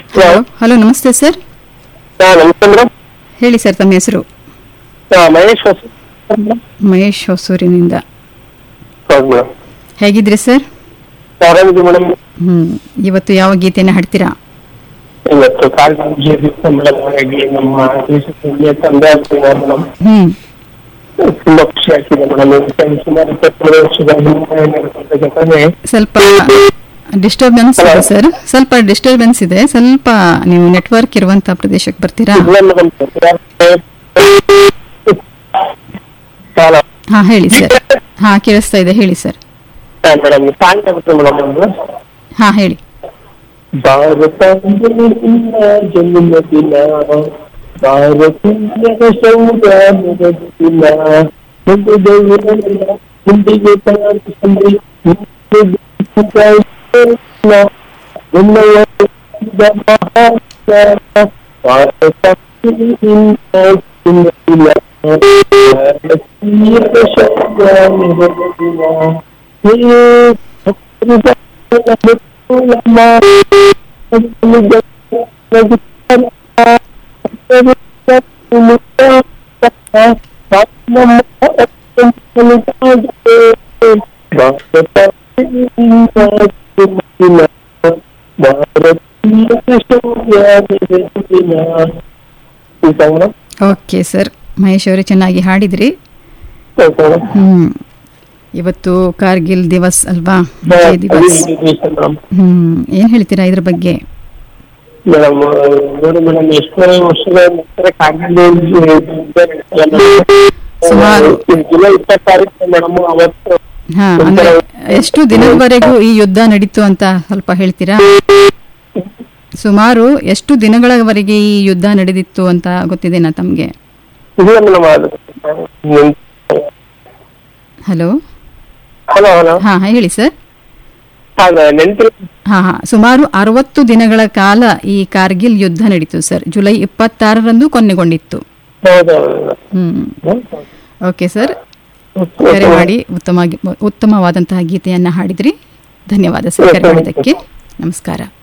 Hello hello ನಮಸ್ತೆ sir ಹಾ ನಮಸ್ತೆ ಮೇಡಮ್ ಹೇಳಿ ಸರ್ ತಮ್ಮ ಹೆಸರು ಹಾ ಮಹೇಶ್ ಹೊಸ ಮಹೇಶ್ ಹೊಸೂರಿನಿಂದ ಹೌದು ಮೇಡಮ್ ಹೇಗಿದ್ರಿ ಸರ್ ಆರಾಮಿದೆ ಮೇಡಮ್ ಹ್ಮ್ ಇವತ್ತು ಯಾವ ಗೀತೆನ ಹಾಡ್ತೀರಾ ಇವತ್ತು ಕಾರ್ಯಕ್ರಮ ಮೇಡಮ್ ಹಾಗಾಗಿ ನಮ್ಮ ದೇಶಕ್ಕೆ ತಂದೆ ಆಗ್ತೀನಿ ಮೇಡಮ್ ಹ್ಮ್ ತುಂಬಾ ಖುಷಿ ಆಗ್ತಿದೆ ಮೇಡಮ್ ಸುಮಾರು ಇಪ್ಪತ್ತೇಳು ವರ್ಷದ ಹಿಂದೆ ನಡೆದಂತ ಘಟನೆ ಸ್ವಲ್ಪ ಡಿಸ್ಟರ್ಬೆನ್ಸ್ ಇದೆ Hello. ಸರ್ ಸ್ವಲ್ಪ ಡಿಸ್ಟರ್ಬೆನ್ಸ್ ಇದೆ ಸ್ವಲ್ಪ ನೀವು ನೆಟ್ವರ್ಕ್ ಇರುವಂತ ಪ್ರದೇಶಕ್ಕೆ ಬರ್ತೀರಾ ಇಲ್ಲ ಮೇಡಮ್ ಹಲೋ ಹಾ ಹೇಳಿ ಸರ್ ಹಾ ಕೇಳಿಸ್ತಾ ಇದೆ ಹೇಳಿ ಸರ್ ಹಾ ಮೇಡಮ್ ಸಾಂಗ್ ಆಗುತ್ತೆ ಮೇಡಮ್ ಒಂದು ಹಾ ಹೇಳಿ ಭಾರತ ಜನ್ಮ ದಿನ ಭಾರತೀಯ ಸಂವಿಧಾನದ ದಿನ ಒಂದು ದೈವವೆಲ್ಲ ಹಿಂದಿಗೆ ಪ್ರಾರ್ಥಿಸಲಿ ಭಾರತ ಭಾರತೀಯ ಸಂವಿಧಾನದ ದಿನ ಭಾರತೀಯ ಓಕೆ ಸರ್ ಮಹೇಶ್ ಅವರೇ ಚೆನ್ನಾಗಿ ಹಾಡಿದ್ರಿ ಹ್ಮ್ ಇವತ್ತು ಕಾರ್ಗಿಲ್ ದಿವಸ್ ಅಲ್ವಾ ವಿಜಯ್ ದಿವಸ್ ಹ್ಮ್ ಏನ್ ಹೇಳ್ತೀರಾ ಇದ್ರ ಬಗ್ಗೆ ಮೇಡಮ್ ನೋಡಿ ಮೇಡಮ್ ಎಷ್ಟೋ ವರ್ಷದ ನಂತರ ಕಾಗಿಲೆ ಸುಮಾರು. ಜುಲೈ ಇಪ್ಪತ್ತಾರಕ್ಕೆ ಮೇಡಮ್ ಅವತ್ತು ಹಾ ಅಂದ್ರೆ ಎಷ್ಟು ದಿನದವರೆಗೂ ಈ ಯುದ್ಧ ನಡೀತು ಅಂತ ಸ್ವಲ್ಪ ಹೇಳ್ತೀರಾ ಸುಮಾರು ಎಷ್ಟು ದಿನಗಳವರೆಗೆ ಈ ಯುದ್ಧ ನಡೆದಿತ್ತು ಅಂತ ಗೊತ್ತಿದೆನಾ ತಮ್ಗೆ ಇಲ್ಲ ಮೇಡಮ್ ಅದು ಹಲೋ ಹಲೋ ಹಲೋ ಹಾ ಹಾ, ಹೇಳಿ ಸರ್ ಹಾಗ ನೆನಪಿಲ್ಲ ಹಾ ಹಾ ಸುಮಾರು ಅರವತ್ತು ದಿನಗಳ ಕಾಲ ಈ ಕಾರ್ಗಿಲ್ ಯುದ್ಧ ನಡೀತು ಸರ್ ಜುಲೈ ಇಪ್ಪತ್ತಾರರಂದು ಕೊನೆಗೊಂಡಿತ್ತು ಹೌದೌದು ಹ್ಮ್ ಓಕೆ ಸರ್ ಕರೆ ಮಾಡಿ ಉತ್ತಮ ಉತ್ತಮವಾದಂತಹ ಗೀತೆಯನ್ನ ಹಾಡಿದ್ರಿ ಧನ್ಯವಾದ ಸರ್ ಕರೆ ಮಾಡಿದ್ದಕ್ಕೆ ನಮಸ್ಕಾರ